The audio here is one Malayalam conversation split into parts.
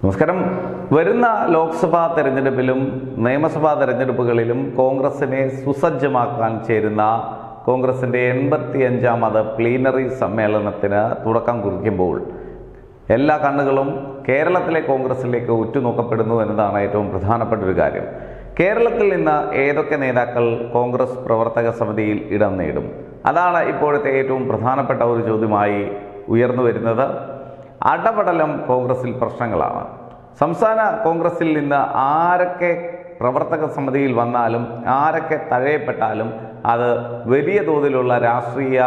നമസ്കാരം വരുന്ന ലോക്സഭാ തെരഞ്ഞെടുപ്പിലും നിയമസഭാ തെരഞ്ഞെടുപ്പുകളിലും കോൺഗ്രസിനെ സുസജ്ജമാക്കാൻ ചേരുന്ന കോൺഗ്രസിന്റെ എൺപത്തിയഞ്ചാമത് പ്ലീനറി സമ്മേളനത്തിന് തുടക്കം കുറിക്കുമ്പോൾ എല്ലാ കണ്ണുകളും കേരളത്തിലെ കോൺഗ്രസിലേക്ക് ഉറ്റുനോക്കപ്പെടുന്നു എന്നതാണ് ഏറ്റവും പ്രധാനപ്പെട്ട ഒരു കാര്യം കേരളത്തിൽ നിന്ന് ഏതൊക്കെ നേതാക്കൾ കോൺഗ്രസ് പ്രവർത്തക സമിതിയിൽ ഇടം നേടും അതാണ് ഇപ്പോഴത്തെ ഏറ്റവും പ്രധാനപ്പെട്ട ഒരു ചോദ്യമായി ഉയർന്നു വരുന്നത് അടപടലം കോൺഗ്രസിൽ പ്രശ്നങ്ങളാണ് സംസ്ഥാന കോൺഗ്രസിൽ നിന്ന് ആരൊക്കെ പ്രവർത്തക സമിതിയിൽ വന്നാലും ആരൊക്കെ തഴയപ്പെട്ടാലും അത് വലിയ തോതിലുള്ള രാഷ്ട്രീയ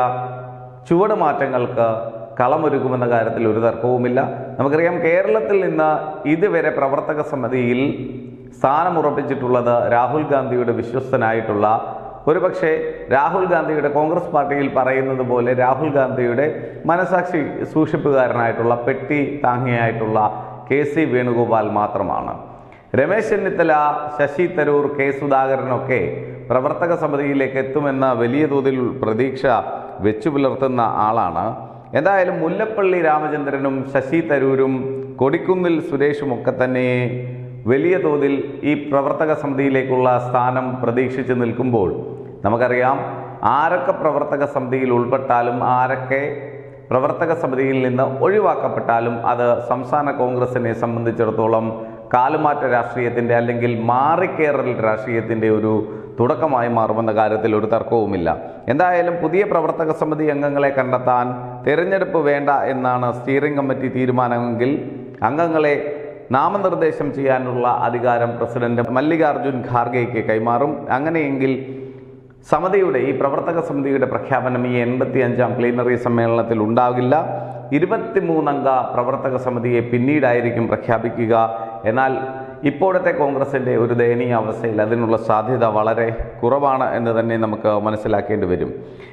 ചുവടുമാറ്റങ്ങൾക്ക് കളമൊരുക്കുമെന്ന കാര്യത്തിൽ ഒരു തർക്കവുമില്ല നമുക്കറിയാം കേരളത്തിൽ നിന്ന് ഇതുവരെ പ്രവർത്തക സമിതിയിൽ സ്ഥാനമുറപ്പിച്ചിട്ടുള്ളത് രാഹുൽ ഗാന്ധിയുടെ വിശ്വസ്തനായിട്ടുള്ള ഒരുപക്ഷെ രാഹുൽ ഗാന്ധിയുടെ കോൺഗ്രസ് പാർട്ടിയിൽ പറയുന്നത് പോലെ രാഹുൽ ഗാന്ധിയുടെ മനസാക്ഷി സൂക്ഷിപ്പുകാരനായിട്ടുള്ള പെട്ടി താങ്ങിയായിട്ടുള്ള കെ സി വേണുഗോപാൽ മാത്രമാണ് രമേശ് ചെന്നിത്തല ശശി തരൂർ കെ സുധാകരനൊക്കെ പ്രവർത്തക സമിതിയിലേക്ക് എത്തുമെന്ന വലിയ തോതിൽ പ്രതീക്ഷ വെച്ചു പുലർത്തുന്ന ആളാണ് എന്തായാലും മുല്ലപ്പള്ളി രാമചന്ദ്രനും ശശി തരൂരും കൊടിക്കുന്നിൽ സുരേഷും ഒക്കെ തന്നെ വലിയ തോതിൽ ഈ പ്രവർത്തക സമിതിയിലേക്കുള്ള സ്ഥാനം പ്രതീക്ഷിച്ച് നിൽക്കുമ്പോൾ നമുക്കറിയാം ആരൊക്കെ പ്രവർത്തക സമിതിയിൽ ഉൾപ്പെട്ടാലും ആരൊക്കെ പ്രവർത്തക സമിതിയിൽ നിന്ന് ഒഴിവാക്കപ്പെട്ടാലും അത് സംസ്ഥാന കോൺഗ്രസിനെ സംബന്ധിച്ചിടത്തോളം കാലുമാറ്റ രാഷ്ട്രീയത്തിൻ്റെ അല്ലെങ്കിൽ മാറിക്കേറൽ രാഷ്ട്രീയത്തിൻ്റെ ഒരു തുടക്കമായി മാറുമെന്ന കാര്യത്തിൽ ഒരു തർക്കവുമില്ല എന്തായാലും പുതിയ പ്രവർത്തക സമിതി അംഗങ്ങളെ കണ്ടെത്താൻ തിരഞ്ഞെടുപ്പ് വേണ്ട എന്നാണ് സ്റ്റിയറിംഗ് കമ്മിറ്റി തീരുമാനമെങ്കിൽ അംഗങ്ങളെ നാമനിർദ്ദേശം ചെയ്യാനുള്ള അധികാരം പ്രസിഡന്റ് മല്ലികാർജുൻ ഖാർഗെയ്ക്ക് കൈമാറും അങ്ങനെയെങ്കിൽ സമിതിയുടെ ഈ പ്രവർത്തക സമിതിയുടെ പ്രഖ്യാപനം ഈ എൺപത്തി അഞ്ചാം പ്ലീനറി സമ്മേളനത്തിൽ ഉണ്ടാകില്ല ഇരുപത്തിമൂന്നംഗ പ്രവർത്തക സമിതിയെ പിന്നീടായിരിക്കും പ്രഖ്യാപിക്കുക എന്നാൽ ഇപ്പോഴത്തെ കോൺഗ്രസിൻ്റെ ഒരു ദയനീയ അവസ്ഥയിൽ അതിനുള്ള സാധ്യത വളരെ കുറവാണ് എന്ന് തന്നെ നമുക്ക് മനസ്സിലാക്കേണ്ടി വരും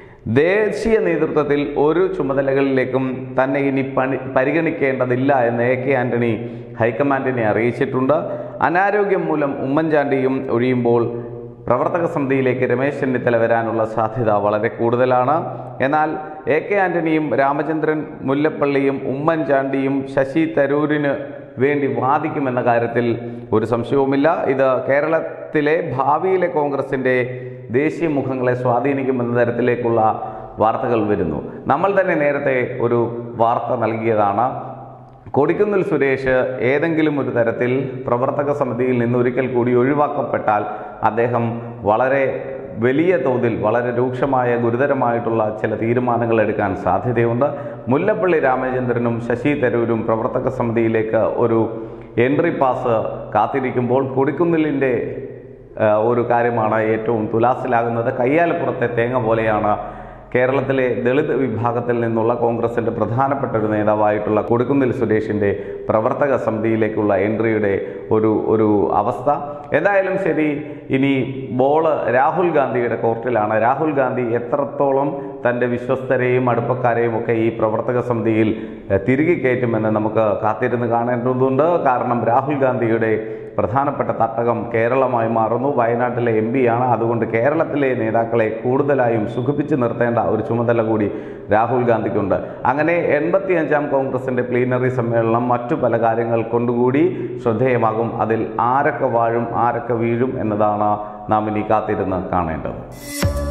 ദേശീയ നേതൃത്വത്തിൽ ഒരു ചുമതലകളിലേക്കും തന്നെ ഇനി പണി പരിഗണിക്കേണ്ടതില്ല എന്ന് എ കെ ആന്റണി ഹൈക്കമാൻഡിനെ അറിയിച്ചിട്ടുണ്ട് അനാരോഗ്യം മൂലം ഉമ്മൻചാണ്ടിയും ഒഴിയുമ്പോൾ പ്രവർത്തക സമിതിയിലേക്ക് രമേശ് ചെന്നിത്തല വരാനുള്ള സാധ്യത വളരെ കൂടുതലാണ് എന്നാൽ എ കെ ആന്റണിയും രാമചന്ദ്രൻ മുല്ലപ്പള്ളിയും ഉമ്മൻചാണ്ടിയും ശശി തരൂരിന് വേണ്ടി വാദിക്കുമെന്ന കാര്യത്തിൽ ഒരു സംശയവുമില്ല ഇത് കേരളത്തിലെ ഭാവിയിലെ കോൺഗ്രസിൻ്റെ ദേശീയ മുഖങ്ങളെ സ്വാധീനിക്കുമെന്ന തരത്തിലേക്കുള്ള വാർത്തകൾ വരുന്നു നമ്മൾ തന്നെ നേരത്തെ ഒരു വാർത്ത നൽകിയതാണ് കൊടിക്കുന്നിൽ സുരേഷ് ഏതെങ്കിലും ഒരു തരത്തിൽ പ്രവർത്തക സമിതിയിൽ നിന്ന് ഒരിക്കൽ കൂടി ഒഴിവാക്കപ്പെട്ടാൽ അദ്ദേഹം വളരെ വലിയ തോതിൽ വളരെ രൂക്ഷമായ ഗുരുതരമായിട്ടുള്ള ചില തീരുമാനങ്ങൾ എടുക്കാൻ സാധ്യതയുണ്ട് മുല്ലപ്പള്ളി രാമചന്ദ്രനും ശശി തരൂരും പ്രവർത്തക സമിതിയിലേക്ക് ഒരു എൻട്രി പാസ് കാത്തിരിക്കുമ്പോൾ കൊടിക്കുന്നിലിൻ്റെ ഏഹ്, ഒരു കാര്യമാണ് ഏറ്റവും തുലാസിലാകുന്നത് കയ്യാലപ്പുറത്തെ തേങ്ങ പോലെയാണ് കേരളത്തിലെ ദളിത് വിഭാഗത്തിൽ നിന്നുള്ള കോൺഗ്രസിൻ്റെ പ്രധാനപ്പെട്ട ഒരു നേതാവായിട്ടുള്ള കൊടുക്കുന്നിൽ സുരേഷിൻ്റെ പ്രവർത്തക സമിതിയിലേക്കുള്ള എൻട്രിയുടെ ഒരു ഒരു അവസ്ഥ എന്തായാലും ശരി ഇനി ബോള് രാഹുൽ ഗാന്ധിയുടെ കോർട്ടിലാണ് രാഹുൽ ഗാന്ധി എത്രത്തോളം തൻ്റെ വിശ്വസ്തരെയും അടുപ്പക്കാരെയും ഒക്കെ ഈ പ്രവർത്തക സമിതിയിൽ ഏഹ്, തിരികെ കയറ്റുമെന്ന് നമുക്ക് കാത്തിരുന്ന് കാണേണ്ടതുണ്ട് കാരണം രാഹുൽ ഗാന്ധിയുടെ പ്രധാനപ്പെട്ട തട്ടകം കേരളമായി മാറുന്നു വയനാട്ടിലെ എം ആണ് അതുകൊണ്ട് കേരളത്തിലെ നേതാക്കളെ കൂടുതലായും സുഖിപ്പിച്ച് നിർത്തേണ്ട ഒരു ചുമതല കൂടി രാഹുൽ ഗാന്ധിക്കുണ്ട് അങ്ങനെ എൺപത്തിയഞ്ചാം കോൺഗ്രസിൻ്റെ പ്ലീനറി സമ്മേളനം മറ്റു പല കാര്യങ്ങൾ കൊണ്ടുകൂടി ശ്രദ്ധേയമാകും അതിൽ ആരൊക്കെ വാഴും ആരൊക്കെ വീഴും എന്നതാണ് നാം ഇനി കാത്തിരുന്ന് കാണേണ്ടത്